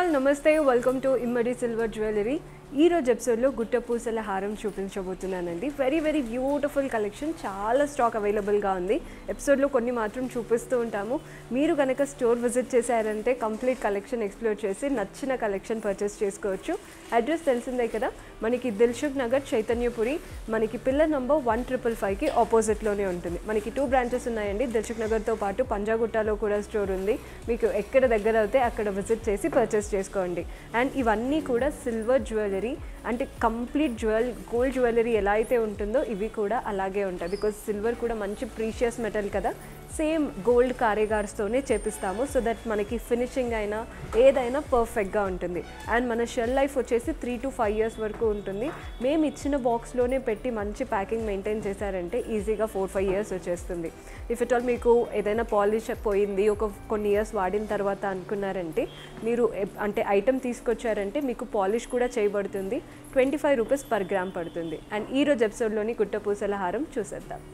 all నమస్తే welcome to Immadi silver jewellery ఈ రోజు ఎపిసోడ్లో గుట్ట పూసల హారం చూపించబోతున్నానండి వెరీ వెరీ బ్యూటిఫుల్ కలెక్షన్ చాలా స్టాక్ అవైలబుల్గా ఉంది ఎపిసోడ్లో కొన్ని మాత్రం చూపిస్తూ ఉంటాము మీరు కనుక స్టోర్ విజిట్ చేశారంటే కంప్లీట్ కలెక్షన్ ఎక్స్ప్లోర్ చేసి నచ్చిన కలెక్షన్ పర్చేస్ చేసుకోవచ్చు అడ్రస్ తెలిసిందే కదా మనకి దిల్షుక్ నగర్ చైతన్యపురి మనకి పిల్లర్ నంబర్ వన్ ట్రిపుల్ ఫైవ్కి ఆపోజిట్లోనే ఉంటుంది మనకి టూ బ్రాంచెస్ ఉన్నాయండి దిల్షుక్ నగర్తో పాటు పంజాగుట్టలో కూడా స్టోర్ ఉంది మీకు ఎక్కడ దగ్గర అయితే అక్కడ విజిట్ చేసి పర్చేస్ చేసుకోండి అండ్ ఇవన్నీ కూడా సిల్వర్ జ్యువెలరీ అంటే కంప్లీట్ జ్యువెల్ గోల్డ్ జ్యువెలరీ ఎలా అయితే ఉంటుందో ఇవి కూడా అలాగే ఉంటాయి బికాజ్ సిల్వర్ కూడా మంచి ప్రీషియస్ మెటల్ కదా సేమ్ గోల్డ్ కారేగార్స్తోనే చేపిస్తాము సో దట్ మనకి ఫినిషింగ్ అయినా ఏదైనా పర్ఫెక్ట్గా ఉంటుంది అండ్ మన షెల్ లైఫ్ వచ్చేసి త్రీ టు ఫైవ్ ఇయర్స్ వరకు ఉంటుంది మేము ఇచ్చిన బాక్స్లోనే పెట్టి మంచి ప్యాకింగ్ మెయింటైన్ చేశారంటే ఈజీగా ఫోర్ ఫైవ్ ఇయర్స్ వచ్చేస్తుంది ఇఫ్ ఇట్ ఆల్ మీకు ఏదైనా పాలిష్ పోయింది ఒక కొన్ని ఇయర్స్ వాడిన తర్వాత అనుకున్నారంటే మీరు ఎప్- అంటే ఐటమ్ తీసుకొచ్చారంటే మీకు పాలిష్ కూడా చేయబడుతుంది twenty five rupees per gram పడుతుంది అండ్ ఈ రోజు ఎపిసోడ్లోని కుట్టపూసల హారం చూసేద్దాం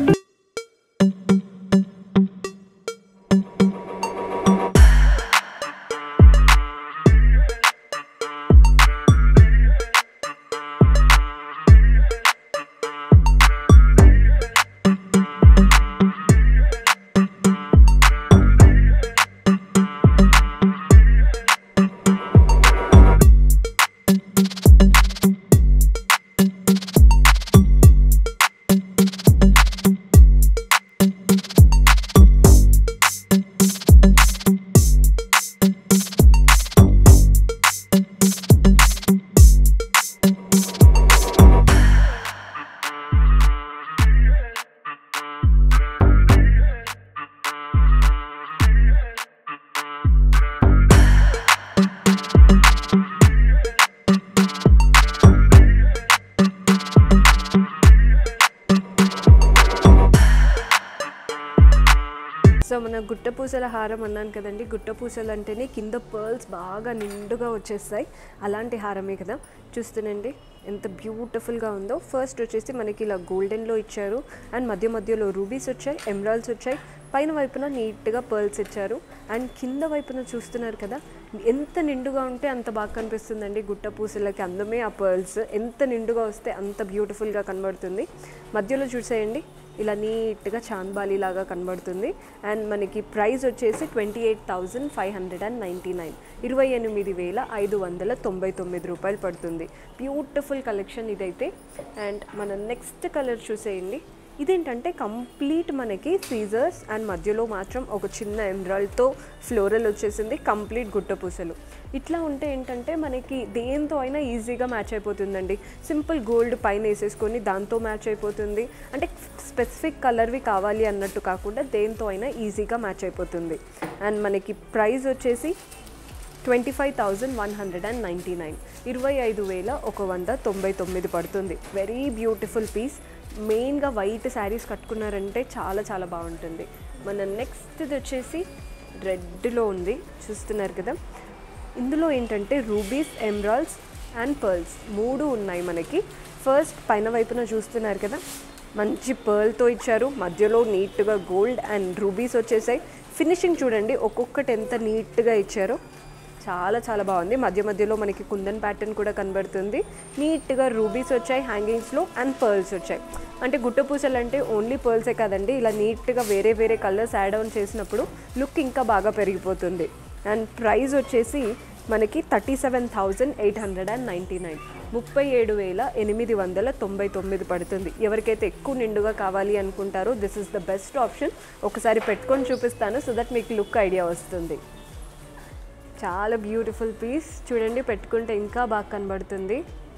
సో మన గుట్టపూసల హారం అన్నాను కదండి గుట్టపూసలు అంటేనే కింద పర్ల్స్ బాగా నిండుగా వచ్చేస్తాయి అలాంటి హారమే కదా చూస్తునండి ఎంత బ్యూటిఫుల్గా ఉందో ఫస్ట్ వచ్చేసి మనకి ఇలా గోల్డెన్లో ఇచ్చారు అండ్ మధ్య మధ్యలో రూబీస్ వచ్చాయి ఎమరాల్డ్స్ వచ్చాయి పైన వైపున నీట్గా పర్ల్స్ ఇచ్చారు అండ్ కింద వైపున చూస్తున్నారు కదా ఎంత నిండుగా ఉంటే అంత బాగా కనిపిస్తుందండి గుట్ట పూసలకి అందమే ఆ పర్ల్స్ ఎంత నిండుగా వస్తే అంత బ్యూటిఫుల్గా కనబడుతుంది మధ్యలో చూసేయండి ఇలా నీట్గా చాంబాలి లాగా కనబడుతుంది అండ్ మనకి ప్రైస్ వచ్చేసి twenty eight thousand five hundred and ninety nine ఇరవై ఎనిమిది వేల ఐదు వందల తొంభై తొమ్మిది రూపాయలు పడుతుంది బ్యూటిఫుల్ కలెక్షన్ ఇదైతే అండ్ మన నెక్స్ట్ కలర్ చూసేయండి ఇదేంటంటే కంప్లీట్ మనకి సీజర్స్ అండ్ మధ్యలో మాత్రం ఒక చిన్న ఎమరాల్డ్తో ఫ్లోరల్ వచ్చేసింది కంప్లీట్ గుట్ట పూసలు ఇట్లా ఉంటే ఏంటంటే మనకి దేంతో అయినా ఈజీగా మ్యాచ్ అయిపోతుందండి సింపుల్ గోల్డ్ పైన వేసేసుకొని దాంతో మ్యాచ్ అయిపోతుంది అంటే స్పెసిఫిక్ కలర్వి కావాలి అన్నట్టు కాకుండా దేంతో అయినా ఈజీగా మ్యాచ్ అయిపోతుంది అండ్ మనకి ప్రైస్ వచ్చేసి twenty five thousand one hundred and ninety nine ఇరవై ఐదు వేల ఒక వంద తొంభై తొమ్మిది పడుతుంది వెరీ బ్యూటిఫుల్ పీస్ మెయిన్గా వైట్ శారీస్ కట్టుకున్నారంటే చాలా చాలా బాగుంటుంది మన నెక్స్ట్ వచ్చేసి రెడ్లో ఉంది చూస్తున్నారు కదా ఇందులో ఏంటంటే రూబీస్ ఎమరాల్డ్స్ అండ్ పర్ల్స్ మూడు ఉన్నాయి మనకి ఫస్ట్ పైన వైపున చూస్తున్నారు కదా మంచి పర్ల్తో ఇచ్చారు మధ్యలో నీట్గా గోల్డ్ అండ్ రూబీస్ వచ్చేసాయి ఫినిషింగ్ చూడండి ఒక్కొక్కటి ఎంత నీట్గా ఇచ్చారో చాలా చాలా బాగుంది మధ్య మధ్యలో మనకి కుందన్ ప్యాటర్న్ కూడా కనబడుతుంది నీట్గా రూబీస్ వచ్చాయి హ్యాంగింగ్స్లో అండ్ పర్ల్స్ వచ్చాయి అంటే గుట్ట పూసలు అంటే ఓన్లీ పర్ల్సే కాదండి ఇలా నీట్గా వేరే వేరే కలర్స్ యాడ్ ఆన్ చేసినప్పుడు లుక్ ఇంకా బాగా పెరిగిపోతుంది అండ్ ప్రైస్ వచ్చేసి మనకి thirty seven thousand eight hundred and ninety nine ముప్పై ఏడు వేల ఎనిమిది వందల తొంభై తొమ్మిది పడుతుంది ఎవరికైతే ఎక్కువ నిండుగా కావాలి అనుకుంటారో this is the best option ఒకసారి పెట్టుకొని చూపిస్తాను సో దట్ మీకు లుక్ ఐడియా వస్తుంది చాలా బ్యూటిఫుల్ పీస్ చూడండి పెట్టుకుంటే ఇంకా బాగా కనబడుతుంది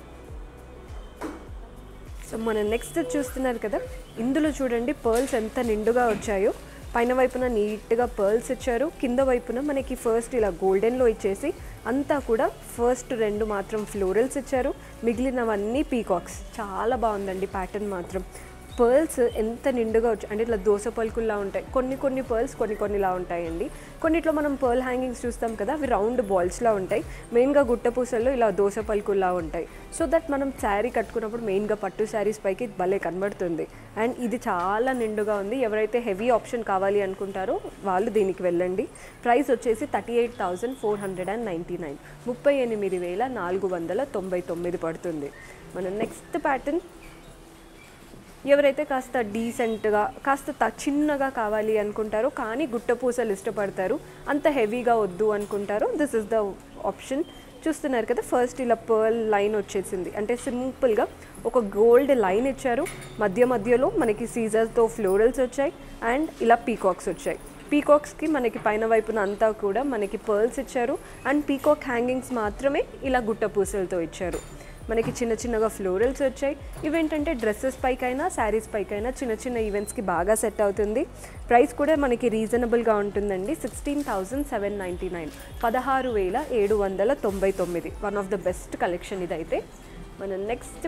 సో మనం నెక్స్ట్ చూస్తున్నారు కదా ఇందులో చూడండి పర్ల్స్ ఎంత నిండుగా వచ్చాయో పైన వైపున నీట్గా పర్ల్స్ ఇచ్చారు కింద వైపున మనకి ఫస్ట్ ఇలా గోల్డెన్లో ఇచ్చేసి అంతా కూడా ఫస్ట్ రెండు మాత్రం ఫ్లోరల్స్ ఇచ్చారు మిగిలినవన్నీ పీకాక్స్ చాలా బాగుందండి ప్యాటర్న్ మాత్రం పర్ల్స్ ఎంత నిండుగా వచ్చి అంటే ఇట్లా దోస పలుకుల్లా ఉంటాయి కొన్ని కొన్ని పర్ల్స్ కొన్ని కొన్నిలా ఉంటాయండి కొన్నిట్లో మనం పర్ల్ హ్యాంగింగ్స్ చూస్తాం కదా అవి రౌండ్ బాల్స్లా ఉంటాయి మెయిన్గా గుట్ట పూసల్లో ఇలా దోస పలుకుల్లా ఉంటాయి సో దట్ మనం శారీ కట్టుకున్నప్పుడు మెయిన్గా పట్టు శారీస్ పైకి భలే కనబడుతుంది అండ్ ఇది చాలా నిండుగా ఉంది ఎవరైతే హెవీ ఆప్షన్ కావాలి అనుకుంటారో వాళ్ళు దీనికి వెళ్ళండి ప్రైస్ వచ్చేసి thirty eight thousand four hundred and ninety nine ముప్పై ఎనిమిది వేల నాలుగు వందల తొంభై తొమ్మిది పడుతుంది మన నెక్స్ట్ ప్యాటర్న్ ఎవరైతే కాస్త డీసెంట్గా కాస్త త చిన్నగా కావాలి అనుకుంటారో కానీ గుట్ట పూసలు ఇష్టపడతారు అంత హెవీగా వద్దు అనుకుంటారో దిస్ ఇస్ ద ఆప్షన్ చూస్తున్నారు కదా ఫస్ట్ ఇలా పర్ల్ లైన్ వచ్చేసింది అంటే సింపుల్గా ఒక గోల్డ్ లైన్ ఇచ్చారు మధ్య మధ్యలో మనకి సీజర్తో ఫ్లోరల్స్ వచ్చాయి అండ్ ఇలా పీకాక్స్ వచ్చాయి పీకాక్స్కి మనకి పైన వైపున అంతా కూడా మనకి పర్ల్స్ ఇచ్చారు అండ్ పీకాక్ హ్యాంగింగ్స్ మాత్రమే ఇలా గుట్ట పూసలతో ఇచ్చారు మనకి చిన్న చిన్నగా ఫ్లోరల్స్ వచ్చాయి ఇవేంటంటే డ్రెస్సెస్ పైకైనా శారీస్ పైకైనా చిన్న చిన్న ఈవెంట్స్కి బాగా సెట్ అవుతుంది ప్రైస్ కూడా మనకి రీజనబుల్గా ఉంటుందండి sixteen thousand seven ninety nine పదహారు వేల ఏడు వందల తొంభై తొమ్మిది one of the best collection ఇదైతే మన నెక్స్ట్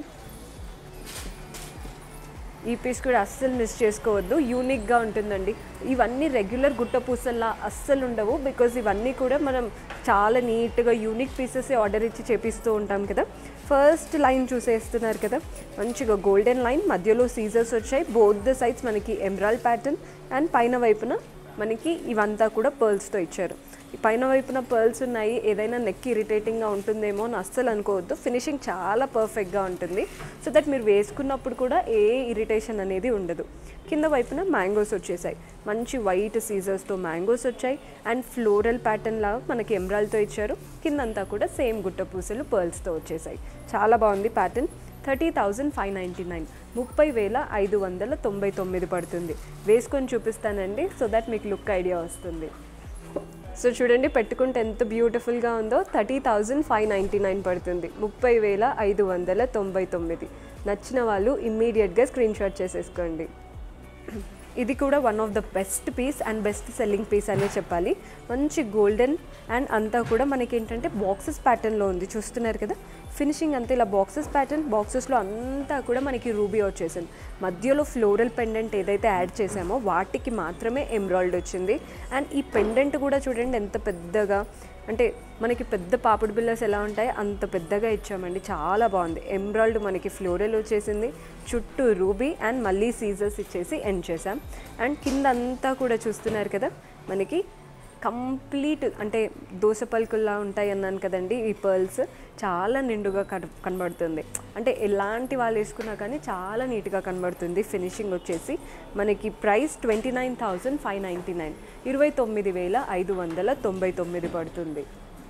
ఈ పీస్ కూడా అస్సలు మిస్ చేసుకోవద్దు యూనిక్గా ఉంటుందండి ఇవన్నీ రెగ్యులర్ గుట్ట పూసల్లా అస్సలు ఉండవు బికాజ్ ఇవన్నీ కూడా మనం చాలా నీట్గా యూనిక్ పీసెస్ ఆర్డర్ ఇచ్చి చేపిస్తూ ఉంటాం కదా ఫస్ట్ లైన్ చూసేస్తున్నారు కదా మంచిగా గోల్డెన్ లైన్ మధ్యలో సీజర్స్ వచ్చాయి బోత్ ద సైడ్స్ మనకి ఎమరాల్ ప్యాటర్న్ అండ్ పైన వైపున మనకి ఇవంతా కూడా పర్ల్స్తో ఇచ్చారు ఈ పైన వైపున పర్ల్స్ ఉన్నాయి ఏదైనా నెక్ ఇరిటేటింగ్గా ఉంటుందేమో అని అస్సలు అనుకోవద్దు ఫినిషింగ్ చాలా పర్ఫెక్ట్గా ఉంటుంది సో దట్ మీరు వేసుకున్నప్పుడు కూడా ఏ ఇరిటేషన్ అనేది ఉండదు కింద వైపున మ్యాంగోస్ వచ్చేసాయి మంచి వైట్ సీజర్స్తో మ్యాంగోస్ వచ్చాయి అండ్ ఫ్లోరల్ ప్యాటర్న్ లాగా మనకి ఎమరాల్తో ఇచ్చారు కిందంతా కూడా సేమ్ గుట్ట పూసలు పర్ల్స్తో వచ్చేసాయి చాలా బాగుంది pattern thirty thousand five ninety nine ముప్పై వేల ఐదు వందల తొంభై తొమ్మిది పడుతుంది వేసుకొని చూపిస్తానండి సో దట్ మీకు లుక్ ఐడియా వస్తుంది సో చూడండి పెట్టుకుంటే ఎంత బ్యూటిఫుల్గా ఉందో thirty thousand five ninety nine పడుతుంది ముప్పై వేల ఐదు వందల తొంభై తొమ్మిది నచ్చిన వాళ్ళు ఇమ్మీడియట్గా స్క్రీన్ షాట్ చేసేసుకోండి ఇది కూడా one of the best piece and best selling piece అనే చెప్పాలి మంచి గోల్డెన్ అండ్ అంతా కూడా మనకి ఏంటంటే బాక్సెస్ ప్యాటర్న్లో ఉంది చూస్తున్నారు కదా ఫినిషింగ్ అంతా ఇలా బాక్సెస్ ప్యాటర్న్ బాక్సెస్లో అంతా కూడా మనకి రూబీ వచ్చేసింది మధ్యలో ఫ్లోరల్ పెండెంట్ ఏదైతే యాడ్ చేసామో వాటికి మాత్రమే ఎమ్రాయిడ్ వచ్చింది అండ్ ఈ పెండెంట్ కూడా చూడండి ఎంత పెద్దగా అంటే మనకి పెద్ద పాపిడి బిల్లర్స్ ఎలా ఉంటాయి అంత పెద్దగా ఇచ్చామండి చాలా బాగుంది ఎమ్రాయిడ్ మనకి ఫ్లోరల్ వచ్చేసింది చుట్టూ రూబీ అండ్ మళ్ళీ సీజర్స్ ఇచ్చేసి ఎండ్ చేసాం అండ్ కింద అంతా కూడా చూస్తున్నారు కదా మనకి కంప్లీట్ అంటే దోస పలుకుల్లా ఉంటాయి అన్నాను కదండి ఈ పర్ల్స్ చాలా నిండుగా కన కనబడుతుంది అంటే ఎలాంటి వాళ్ళు వేసుకున్నా కానీ చాలా నీట్గా కనబడుతుంది ఫినిషింగ్ వచ్చేసి మనకి price twenty nine thousand five ninety nine ఇరవై తొమ్మిది వేల ఐదు వందల తొంభై తొమ్మిది పడుతుంది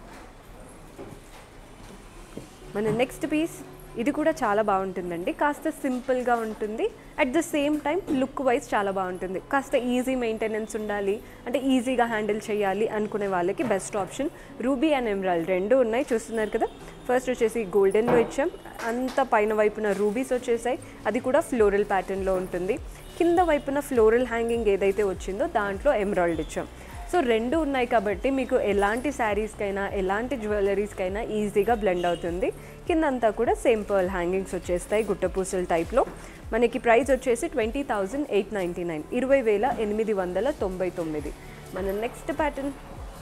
మన నెక్స్ట్ పీస్ ఇది కూడా చాలా బాగుంటుందండి కాస్త సింపుల్గా ఉంటుంది at the same time look wise చాలా బాగుంటుంది కాస్త ఈజీ మెయింటెనెన్స్ ఉండాలి అంటే ఈజీగా హ్యాండిల్ చేయాలి అనుకునే వాళ్ళకి best option ruby and emerald రెండు ఉన్నాయి చూస్తున్నారు కదా ఫస్ట్ వచ్చేసి గోల్డెన్లో ఇచ్చాం అంత పైన వైపున రూబీస్ వచ్చేసాయి అది కూడా ఫ్లోరల్ ప్యాటర్న్లో ఉంటుంది కింద వైపున ఫ్లోరల్ హ్యాంగింగ్ ఏదైతే వచ్చిందో దాంట్లో ఎమరాల్డ్ ఇచ్చాం సో రెండు ఉన్నాయి కాబట్టి మీకు ఎలాంటి శారీస్కైనా ఎలాంటి జ్యువెలరీస్కైనా ఈజీగా బ్లెండ్ అవుతుంది కిందంతా కూడా సేమ్ పర్ల్ హ్యాంగింగ్స్ వచ్చేస్తాయి గుట్టపూసల టైప్లో మనకి ప్రైస్ వచ్చేసి twenty thousand eight ninety nine ఇరవై వేల ఎనిమిది వందల తొంభై తొమ్మిది మన నెక్స్ట్ ప్యాటర్న్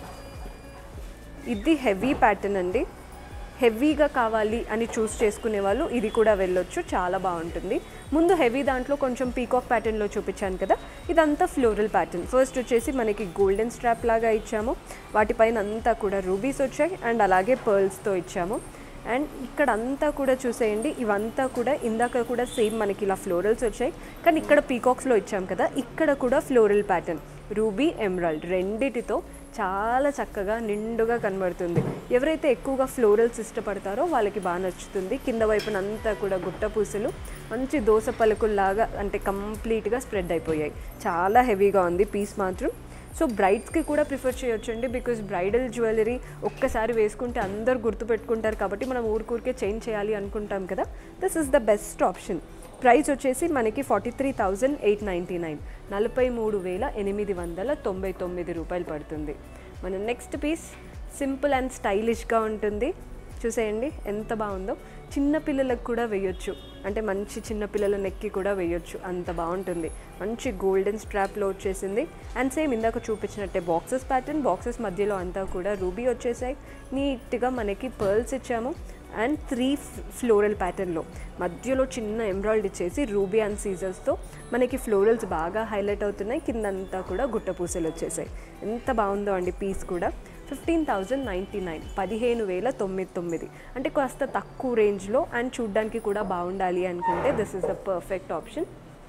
ఇది హెవీ ప్యాటర్న్ అండి హెవీగా కావాలి అని చూస్ చేసుకునే వాళ్ళు ఇది కూడా వెళ్ళొచ్చు చాలా బాగుంటుంది ముందు హెవీ దాంట్లో కొంచెం పీకాక్ ప్యాటర్న్లో చూపించాను కదా ఇదంతా ఫ్లోరల్ ప్యాటర్న్ ఫస్ట్ వచ్చేసి మనకి గోల్డెన్ స్ట్రాప్ లాగా ఇచ్చాము వాటిపైన అంతా కూడా రూబీస్ వచ్చాయి అండ్ అలాగే పర్ల్స్తో ఇచ్చాము అండ్ ఇక్కడ అంతా కూడా చూసేయండి ఇవంతా కూడా ఇందాక కూడా సేమ్ మనకి ఇలా ఫ్లోరల్స్ వచ్చాయి కానీ ఇక్కడ పీకాక్స్లో ఇచ్చాం కదా ఇక్కడ కూడా ఫ్లోరల్ ప్యాటర్న్ రూబీ ఎమరాల్డ్ రెండిటితో చాలా చక్కగా నిండుగా కనబడుతుంది ఎవరైతే ఎక్కువగా ఫ్లోరల్స్ ఇష్టపడతారో వాళ్ళకి బాగా నచ్చుతుంది కింద వైపున అంతా కూడా గుట్ట పూసలు మంచి దోస పలుకుల్లాగా అంటే కంప్లీట్గా స్ప్రెడ్ అయిపోయాయి చాలా హెవీగా ఉంది పీస్ మాత్రం సో బ్రైడ్స్కి కూడా ప్రిఫర్ చేయొచ్చండి బికాజ్ బ్రైడల్ జ్యువెలరీ ఒక్కసారి వేసుకుంటే అందరు గుర్తుపెట్టుకుంటారు కాబట్టి మనం ఊరికూరికే చేంజ్ చేయాలి అనుకుంటాం కదా this is the best option price వచ్చేసి మనకి forty three thousand eight ninety nine నలభై మూడు వేల ఎనిమిది వందల తొంభై తొమ్మిది రూపాయలు పడుతుంది మన నెక్స్ట్ పీస్ సింపుల్ అండ్ స్టైలిష్గా ఉంటుంది చూసేయండి ఎంత బాగుందో చిన్న పిల్లలకు కూడా వేయొచ్చు అంటే మంచి చిన్న పిల్లల నెక్కి కూడా వేయొచ్చు అంత బాగుంటుంది మంచి గోల్డెన్ స్ట్రాప్లో వచ్చేసింది అండ్ సేమ్ ఇందాక చూపించినట్టే బాక్సెస్ ప్యాటర్న్ బాక్సెస్ మధ్యలో అంతా కూడా రూబీ వచ్చేసాయి నీట్గా మనకి పర్ల్స్ ఇచ్చాము అండ్ త్రీ ఫ్లోరల్ ప్యాటర్న్లో మధ్యలో చిన్న ఎంబ్రాయిడ్ ఇచ్చేసి రూబీ అండ్ సీజర్స్తో మనకి ఫ్లోరల్స్ బాగా హైలైట్ అవుతున్నాయి కిందంతా కూడా గుట్ట పూసలు వచ్చేసాయి ఎంత బాగుందో అండి పీస్ కూడా ఫిఫ్టీన్ థౌజండ్ నైంటీ నైన్ పదిహేను వేల తొమ్మిది తొమ్మిది అంటే కాస్త తక్కువ రేంజ్లో అండ్ చూడ్డానికి కూడా బాగుండాలి అనుకుంటే this is the perfect option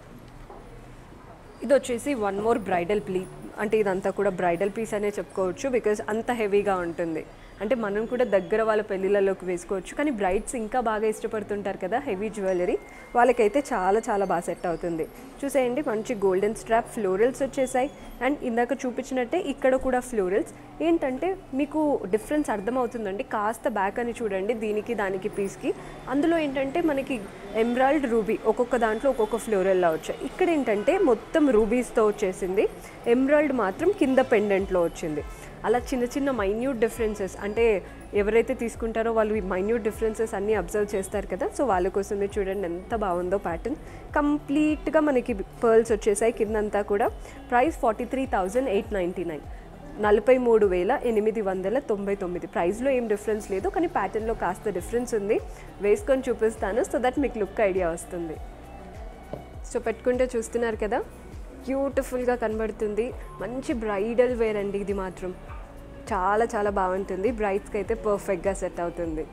ఇది వచ్చేసి వన్ మోర్ బ్రైడల్ ప్లీ అంటే ఇదంతా కూడా బ్రైడల్ పీస్ అనే చెప్పుకోవచ్చు బికాజ్ అంత హెవీగా ఉంటుంది అంటే మనం కూడా దగ్గర వాళ్ళ పెళ్ళిళ్ళలోకి వేసుకోవచ్చు కానీ బ్రైడ్స్ ఇంకా బాగా ఇష్టపడుతుంటారు కదా హెవీ జ్యువెలరీ వాళ్ళకైతే చాలా చాలా బాగా సెట్ అవుతుంది చూసేయండి మంచి గోల్డెన్ స్ట్రాప్ ఫ్లోరల్స్ వచ్చేసాయి అండ్ ఇందాక చూపించినట్టే ఇక్కడ కూడా ఫ్లోరల్స్ ఏంటంటే మీకు డిఫరెన్స్ అర్థమవుతుందండి కాస్త బ్యాక్ అని చూడండి దీనికి దానికి పీస్కి అందులో ఏంటంటే మనకి ఎమ్రాల్డ్ రూబీ ఒక్కొక్క దాంట్లో ఒక్కొక్క ఫ్లోరల్లా వచ్చాయి ఇక్కడ ఏంటంటే మొత్తం రూబీస్తో వచ్చేసింది ఎమ్రాల్డ్ మాత్రం కింద పెండెంట్లో వచ్చింది అలా చిన్న చిన్న మైన్యూట్ డిఫరెన్సెస్ అంటే ఎవరైతే తీసుకుంటారో వాళ్ళు ఈ మైన్యూట్ డిఫరెన్సెస్ అన్నీ అబ్జర్వ్ చేస్తారు కదా సో వాళ్ళ కోసమే చూడండి ఎంత బాగుందో ప్యాటర్న్ కంప్లీట్గా మనకి పర్ల్స్ వచ్చేసాయి కిందంతా కూడా price forty three thousand eight ninety nine నలభై మూడు వేల ఎనిమిది వందల తొంభై తొమ్మిది ప్రైస్లో ఏం డిఫరెన్స్ లేదు కానీ ప్యాటర్న్లో కాస్త డిఫరెన్స్ ఉంది వేసుకొని చూపిస్తాను సో దట్ మీకు లుక్ ఐడియా వస్తుంది సో పెట్టుకుంటే చూస్తున్నారు కదా బ్యూటిఫుల్గా కనబడుతుంది మంచి బ్రైడల్ వేర్ అండి ఇది మాత్రం చాలా చాలా బాగుంటుంది బ్రైడ్స్కి అయితే పర్ఫెక్ట్గా సెట్ అవుతుంది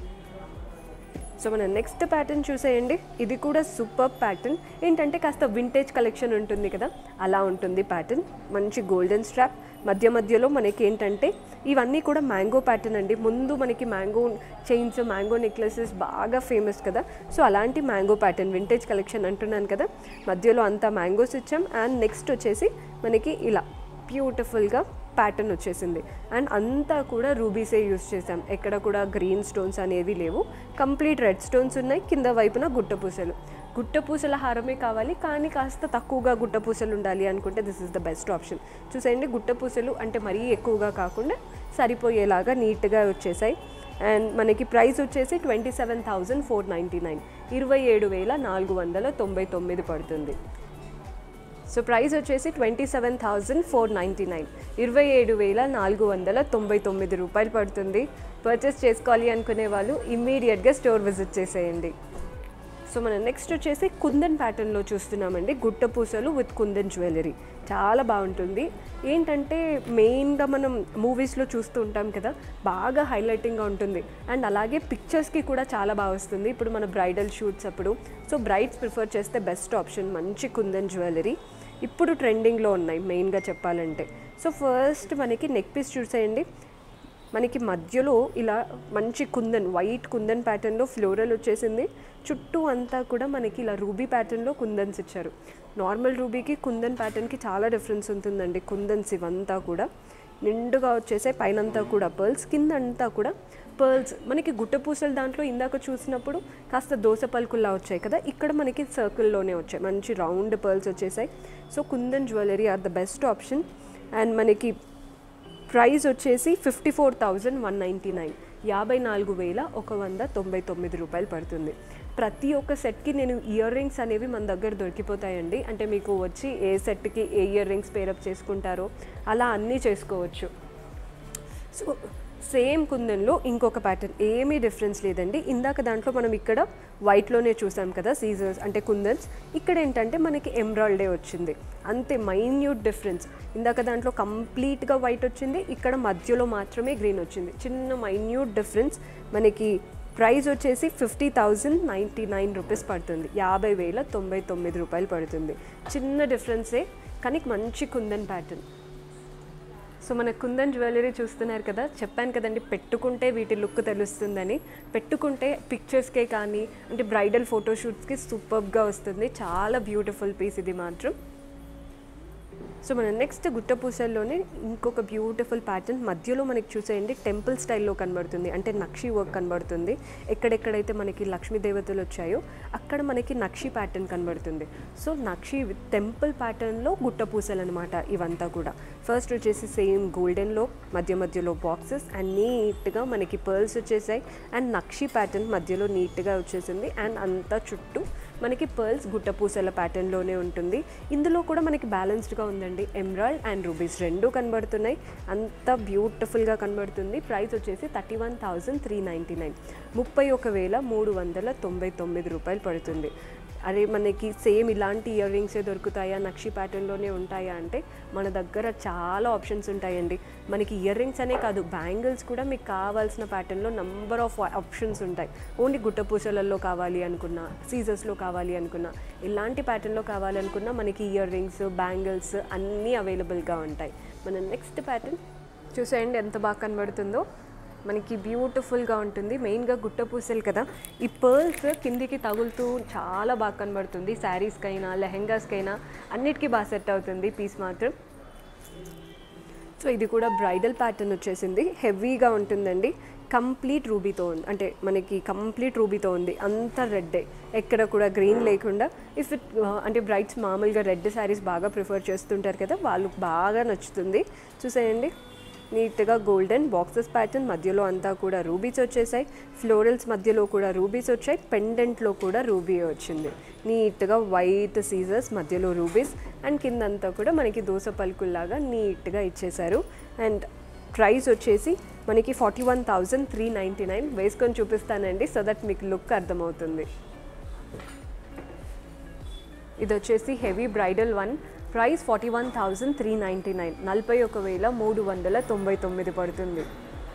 సో మన నెక్స్ట్ ప్యాటర్న్ చూసేయండి ఇది కూడా సూపర్ ప్యాటర్న్ ఏంటంటే కాస్త వింటేజ్ కలెక్షన్ ఉంటుంది కదా అలా ఉంటుంది ప్యాటర్న్ మంచి గోల్డెన్ స్ట్రాప్ మధ్య మధ్యలో మనకి ఏంటంటే ఇవన్నీ కూడా మ్యాంగో ప్యాటర్న్ అండి ముందు మనకి మ్యాంగో చైన్స్ మ్యాంగో నెక్లెసెస్ బాగా ఫేమస్ కదా సో అలాంటి మ్యాంగో ప్యాటర్న్ వింటేజ్ కలెక్షన్ అంటున్నాను కదా మధ్యలో అంతా మ్యాంగోస్ ఇచ్చాం అండ్ నెక్స్ట్ వచ్చేసి మనకి ఇలా బ్యూటిఫుల్గా ప్యాటర్న్ వచ్చేసింది అండ్ అంతా కూడా రూబీసే యూస్ చేసాం ఎక్కడ కూడా గ్రీన్ స్టోన్స్ అనేవి లేవు కంప్లీట్ రెడ్ స్టోన్స్ ఉన్నాయి కింద వైపున గుట్టపూసలు గుట్టపూసల హారమే కావాలి కానీ కాస్త తక్కువగా గుట్టపూసలు ఉండాలి అనుకుంటే this is the best option చూసేయండి గుట్టపూసలు అంటే మరీ ఎక్కువగా కాకుండా సరిపోయేలాగా నీట్గా వచ్చేసాయి అండ్ మనకి ప్రైస్ వచ్చేసి twenty seven thousand four ninety nine ఇరవై ఏడు వేల నాలుగు వందల తొంభై తొమ్మిది పడుతుంది సో ప్రైస్ వచ్చేసి twenty seven thousand four ninety nine ఇరవై ఏడు వేల నాలుగు వందల తొంభై తొమ్మిది రూపాయలు పడుతుంది పర్చేస్ చేసుకోవాలి అనుకునే వాళ్ళు ఇమ్మీడియట్గా స్టోర్ విజిట్ చేసేయండి సో మనం నెక్స్ట్ వచ్చేసి కుందన్ ప్యాటర్న్లో చూస్తున్నామండి గుట్ట పూసలు విత్ కుందన్ జ్యువెలరీ చాలా బాగుంటుంది ఏంటంటే మెయిన్గా మనం మూవీస్లో చూస్తూ ఉంటాం కదా బాగా హైలైటింగ్గా ఉంటుంది అండ్ అలాగే పిక్చర్స్కి కూడా చాలా బాగా వస్తుంది ఇప్పుడు మన బ్రైడల్ షూట్స్ అప్పుడు సో బ్రైడ్స్ ప్రిఫర్ చేస్తే బెస్ట్ ఆప్షన్ మంచి కుందన్ జ్యువెలరీ ఇప్పుడు ట్రెండింగ్లో ఉన్నాయి మెయిన్గా చెప్పాలంటే సో ఫస్ట్ మనకి నెక్ పీస్ చూసేయండి మనకి మధ్యలో ఇలా మంచి కుందన్ వైట్ కుందన్ ప్యాటర్న్లో ఫ్లోరల్ వచ్చేసింది చుట్టూ అంతా కూడా మనకి ఇలా రూబీ ప్యాటర్న్లో కుందన్స్ ఇచ్చారు నార్మల్ రూబీకి కుందన్ ప్యాటర్న్కి చాలా డిఫరెన్స్ ఉంటుందండి కుందన్స్ ఇవంతా కూడా నిండుగా వచ్చేసే పైనంతా కూడా పర్ల్స్ కింద అంతా కూడా పర్ల్స్ మనకి గుట్టపూసలు దాంట్లో ఇందాక చూసినప్పుడు కాస్త దోస పలుకుల్లా వచ్చాయి కదా ఇక్కడ మనకి సర్కిల్లోనే వచ్చాయి మంచి రౌండ్ పర్ల్స్ వచ్చేసాయి so kundan jewellery are the best option and మనకి ప్రైస్ వచ్చేసి fifty four thousand one ninety nine యాభై నాలుగు వేల ఒక వంద తొంభై తొమ్మిది రూపాయలు పడుతుంది ప్రతి ఒక్క సెట్కి నేను ఇయర్ రింగ్స్ అనేవి మన దగ్గర దొరికిపోతాయండి అంటే మీకు వచ్చి ఏ సెట్కి ఏ ఇయర్ రింగ్స్ పేరప్ చేసుకుంటారో అలా అన్నీ చేసుకోవచ్చు సో సేమ్ కుందన్లో ఇంకొక ప్యాటర్న్ ఏమీ డిఫరెన్స్ లేదండి ఇందాక దాంట్లో మనం ఇక్కడ వైట్లోనే చూసాం కదా సీజర్స్ అంటే కుందన్స్ ఇక్కడ ఏంటంటే మనకి ఎంబ్రాయిడరీ వచ్చింది అంతే మైన్యూట్ డిఫరెన్స్ ఇందాక దాంట్లో కంప్లీట్గా వైట్ వచ్చింది ఇక్కడ మధ్యలో మాత్రమే గ్రీన్ వచ్చింది చిన్న మైన్యూట్ డిఫరెన్స్ మనకి ప్రైస్ వచ్చేసి fifty thousand ninety nine rupees పడుతుంది యాభై వేల తొంభై తొమ్మిది రూపాయలు పడుతుంది చిన్న డిఫరెన్సే కానీ మంచి కుందన్ ప్యాటర్న్ సో మన కుందన్ జ్యువెలరీ చూస్తున్నారు కదా చెప్పాను కదండి పెట్టుకుంటే వీటి లుక్ తెలుస్తుందని పెట్టుకుంటే పిక్చర్స్కే కానీ అంటే బ్రైడల్ ఫోటోషూట్స్కి సూపర్గా వస్తుంది చాలా బ్యూటిఫుల్ పీస్ ఇది మాత్రం సో మన నెక్స్ట్ గుట్ట పూసల్లోనే ఇంకొక బ్యూటిఫుల్ ప్యాటర్న్ మధ్యలో మనకి చూసేయండి టెంపుల్ స్టైల్లో కనబడుతుంది అంటే నక్షి వర్క్ కనబడుతుంది ఎక్కడెక్కడైతే మనకి లక్ష్మీ దేవతలు వచ్చాయో అక్కడ మనకి నక్షి ప్యాటర్న్ కనబడుతుంది సో నక్షి టెంపుల్ ప్యాటర్న్లో గుట్ట పూసలు అనమాట ఇవంతా కూడా ఫస్ట్ వచ్చేసి సేమ్ గోల్డెన్లో మధ్య మధ్యలో బాక్సెస్ అండ్ నీట్గా మనకి పర్ల్స్ వచ్చేసాయి అండ్ నక్షి ప్యాటర్న్ మధ్యలో నీట్గా వచ్చేసింది అండ్ అంతా చుట్టూ మనకి పర్ల్స్ గుట్ట పూసల ప్యాటర్న్లోనే ఉంటుంది ఇందులో కూడా మనకి బ్యాలెన్స్డ్గా ఉందండి ఎమ్రాల్డ్ అండ్ రూబీస్ రెండు కనబడుతున్నాయి అంత బ్యూటిఫుల్గా కనబడుతుంది ప్రైస్ వచ్చేసి thirty one thousand three ninety nine ముప్పై ఒక వేల మూడు వందల తొంభై తొమ్మిది రూపాయలు పడుతుంది అరే మనకి సేమ్ ఇలాంటి ఇయర్ రింగ్సే దొరుకుతాయా నక్షి ప్యాటర్న్లోనే ఉంటాయా అంటే మన దగ్గర చాలా ఆప్షన్స్ ఉంటాయండి మనకి ఇయర్ రింగ్స్ అనే కాదు బ్యాంగిల్స్ కూడా మీకు కావాల్సిన ప్యాటర్న్లో నంబర్ ఆఫ్ ఆప్షన్స్ ఉంటాయి ఓన్లీ గుట్ట పూసలలో కావాలి అనుకున్నా సీజర్స్లో కావాలి అనుకున్నా ఇలాంటి ప్యాటర్న్లో కావాలి అనుకున్నా మనకి ఇయర్ రింగ్స్ బ్యాంగిల్స్ అన్నీ అవైలబుల్గా ఉంటాయి మన నెక్స్ట్ ప్యాటర్న్ చూసేయండి ఎంత బాగా కనబడుతుందో మనకి బ్యూటిఫుల్గా ఉంటుంది మెయిన్గా గుట్ట పూసలు కదా ఈ పర్ల్స్ కిందికి తగులుతూ చాలా బాగా కనబడుతుంది శారీస్కైనా లెహెంగాస్కైనా అన్నిటికీ బాగా సెట్ అవుతుంది పీస్ మాత్రం సో ఇది కూడా బ్రైడల్ ప్యాటర్న్ వచ్చేసింది హెవీగా ఉంటుందండి కంప్లీట్ రూబీతో ఉంది అంటే మనకి కంప్లీట్ రూబీతో ఉంది అంత రెడ్డే ఎక్కడ కూడా గ్రీన్ లేకుండా ఇఫ్ ఇట్ అంటే బ్రైడ్స్ మామూలుగా రెడ్ శారీస్ బాగా ప్రిఫర్ చేస్తుంటారు కదా వాళ్ళకి బాగా నచ్చుతుంది చూసేయండి నీట్గా గోల్డెన్ బాక్సెస్ ప్యాటర్న్ మధ్యలో అంతా కూడా రూబీస్ వచ్చేసాయి ఫ్లోరల్స్ మధ్యలో కూడా రూబీస్ వచ్చాయి పెండెంట్లో కూడా రూబీ వచ్చింది నీట్గా వైట్ సీజర్స్ మధ్యలో రూబీస్ అండ్ కిందంతా కూడా మనకి దోస పలుకుల్లాగా నీట్గా ఇచ్చేశారు అండ్ ప్రైస్ వచ్చేసి మనకి forty one thousand three ninety nine వేసుకొని చూపిస్తానండి సో దట్ మీకు లుక్ అర్థమవుతుంది ఇది వచ్చేసి heavy bridal one price forty one thousand three ninety nine నలభై ఒక వేల మూడు వందల తొంభై తొమ్మిది పడుతుంది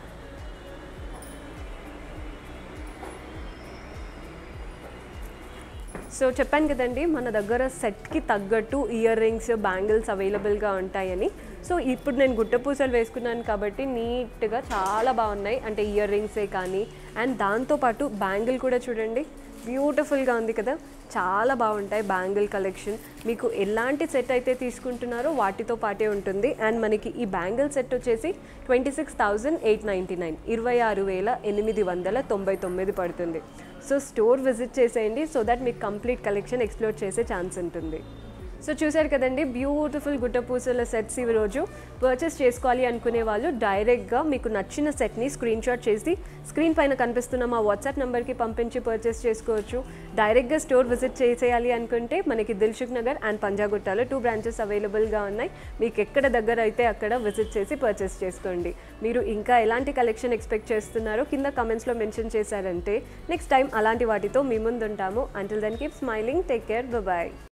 సో చెప్పాను కదండి మన దగ్గర సెట్కి తగ్గట్టు ఇయర్ రింగ్స్ బ్యాంగిల్స్ అవైలబుల్గా ఉంటాయని సో ఇప్పుడు నేను గుట్ట పూసలు వేసుకున్నాను కాబట్టి నీట్గా చాలా బాగున్నాయి అంటే ఇయర్ రింగ్సే కానీ అండ్ దాంతోపాటు బ్యాంగిల్ కూడా చూడండి బ్యూటిఫుల్గా ఉంది కదా చాలా బాగుంటాయి బ్యాంగిల్ కలెక్షన్ మీకు ఎలాంటి సెట్ అయితే తీసుకుంటున్నారో వాటితో పాటే ఉంటుంది అండ్ మనకి ఈ బ్యాంగిల్ సెట్ వచ్చేసి twenty six thousand eight ninety nine ఇరవై ఆరు వేల ఎనిమిది వందల తొంభై తొమ్మిది పడుతుంది సో స్టోర్ విజిట్ చేసేయండి సో దట్ మీకు కంప్లీట్ కలెక్షన్ ఎక్స్ప్లోర్ చేసే ఛాన్స్ ఉంటుంది సో చూశారు కదండి బ్యూటిఫుల్ గుట్ట పూసల సెట్స్ ఈ రోజు పర్చేస్ చేసుకోవాలి అనుకునే వాళ్ళు డైరెక్ట్గా మీకు నచ్చిన సెట్ని స్క్రీన్ షాట్ చేసి స్క్రీన్ పైన కనిపిస్తున్న మా వాట్సాప్ నెంబర్కి పంపించి పర్చేస్ చేసుకోవచ్చు డైరెక్ట్గా స్టోర్ విజిట్ చేసేయాలి అనుకుంటే మనకి దిల్సుఖ్ నగర్ అండ్ పంజాగుట్టాలో టూ బ్రాంచెస్ అవైలబుల్గా ఉన్నాయి మీకు ఎక్కడ దగ్గర అయితే అక్కడ విజిట్ చేసి పర్చేస్ చేసుకోండి మీరు ఇంకా ఎలాంటి కలెక్షన్ ఎక్స్పెక్ట్ చేస్తున్నారో కింద కమెంట్స్లో మెన్షన్ చేశారంటే నెక్స్ట్ టైం అలాంటి వాటితో మీ ముందు ఉంటాము until then keep smiling take care bye